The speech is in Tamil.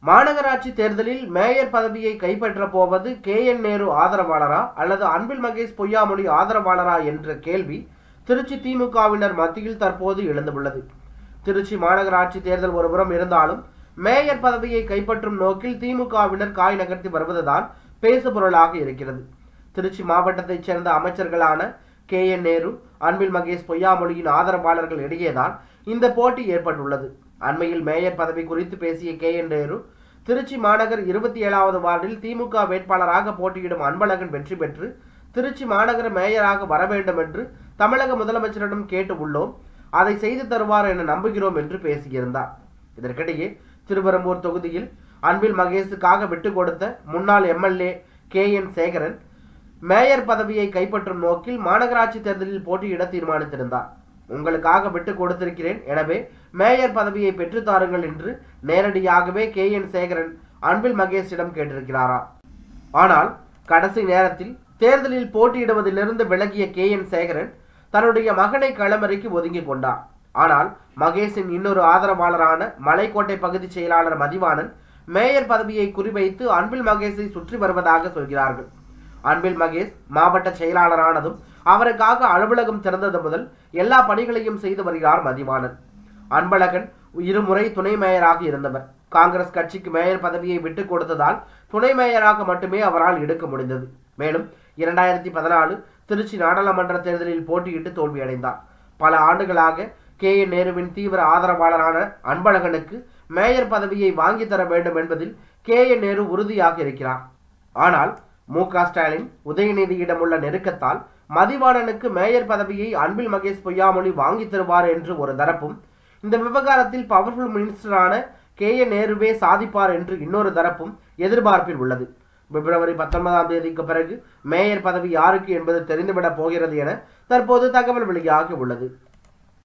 மாநகராட்சி தேர்தலில் மேயர் பதவியை கைப்பற்றப் போவது கே என் நேரு ஆதரவாளரா அல்லது அன்பில் மகேஷ் பொய்யாமொழி ஆதரவாளரா என்ற கேள்வி திருச்சி திமுகவினர் மத்தியில் தற்போது எழுந்துள்ளது திருச்சி மாநகராட்சி தேர்தல் ஒருபுறம் இருந்தாலும் மேயர் பதவியை கைப்பற்றும் நோக்கில் திமுகவினர் காய் நகர்த்தி வருவதுதான் பேசுபொருளாக இருக்கிறது திருச்சி மாவட்டத்தைச் சேர்ந்த அமைச்சர்களான கே என் நேரு அன்பில் மகேஷ் பொய்யாமொழியின் ஆதரவாளர்கள் இடையேதான் இந்த போட்டி ஏற்பட்டுள்ளது அண்மையில் மேயர் பதவி குறித்து பேசிய கே என் நேரு திருச்சி மாநகர் இருபத்தி ஏழாவது வார்டில் திமுக வேட்பாளராக போட்டியிடும் அன்பழகன் வெற்றி பெற்று திருச்சி மாநகர மேயராக வர வேண்டும் என்று தமிழக முதலமைச்சரிடம் கேட்டு உள்ளோம் அதை செய்து தருவார் என நம்புகிறோம் என்று பேசியிருந்தார் இதற்கிடையே திருவரம்பூர் தொகுதியில் அன்பில் மகேஷுக்காக விட்டு கொடுத்த முன்னாள் MLA K N Sekaran mayor பதவியை கைப்பற்றும் நோக்கில் மாநகராட்சி தேர்தலில் போட்டியிட தீர்மானித்திருந்தார் உங்களுக்காக விட்டு கொடுத்திருக்கிறேன் எனவே மேயர் பதவியை பெற்றுத் தாருங்கள் என்று நேரடியாகவே கே என் சேகரன் அன்பில் மகேஷிடம் கேட்டிருக்கிறாரா ஆனால் கடைசி நேரத்தில் தேர்தலில் போட்டியிடுவதிலிருந்து விலகிய கே என் சேகரன் தன்னுடைய மகனை களமறைக்கு ஒதுங்கிக் கொண்டார் ஆனால் மகேஷின் இன்னொரு ஆதரவாளரான மலைக்கோட்டை பகுதி செயலாளர் மதிவாணன் மேயர் பதவியை குறிவைத்து அன்பில் மகேஷை சுற்றி வருவதாக சொல்கிறார்கள் அன்பில் மகேஷ் மாவட்ட செயலாளரானதும் அவருக்காக அலுவலகம் திறந்தது முதல் எல்லா பணிகளையும் செய்து வருகிறார் மதிவாணன் அன்பழகன் இருமுறை துணை மேயராக இருந்தவர் காங்கிரஸ் கட்சிக்கு மேயர் பதவியை விட்டுக் கொடுத்ததால் துணை மேயராக மட்டுமே அவரால் எடுக்க முடிந்தது மேலும் இரண்டாயிரத்தி பதினாலு திருச்சி நாடாளுமன்ற தேர்தலில் போட்டியிட்டு தோல்வியடைந்தார் பல ஆண்டுகளாக கே என் நேருவின் தீவிர ஆதரவாளரான அன்பழகனுக்கு மேயர் பதவியை வாங்கி தர வேண்டும் என்பதில் கே என் நேரு உறுதியாக இருக்கிறார் ஆனால் மு க ஸ்டாலின் உதயநிதியிடம் உள்ள நெருக்கத்தால் மதிவாணனுக்கு மேயர் பதவியை அன்பில் மகேஷ் பொய்யாமொழி வாங்கி தருவார் என்று ஒரு தரப்பும் இந்த விவகாரத்தில் பவர்ஃபுல் மினிஸ்டரான கே என் நேருவே சாதிப்பார் என்று இன்னொரு தரப்பும் எதிர்பார்ப்பில் உள்ளது பிப்ரவரி பத்தொன்பதாம் தேதிக்கு பிறகு மேயர் பதவி யாருக்கு என்பது தெரிந்துவிடப் போகிறது என தற்போது தகவல் வெளியாகி உள்ளது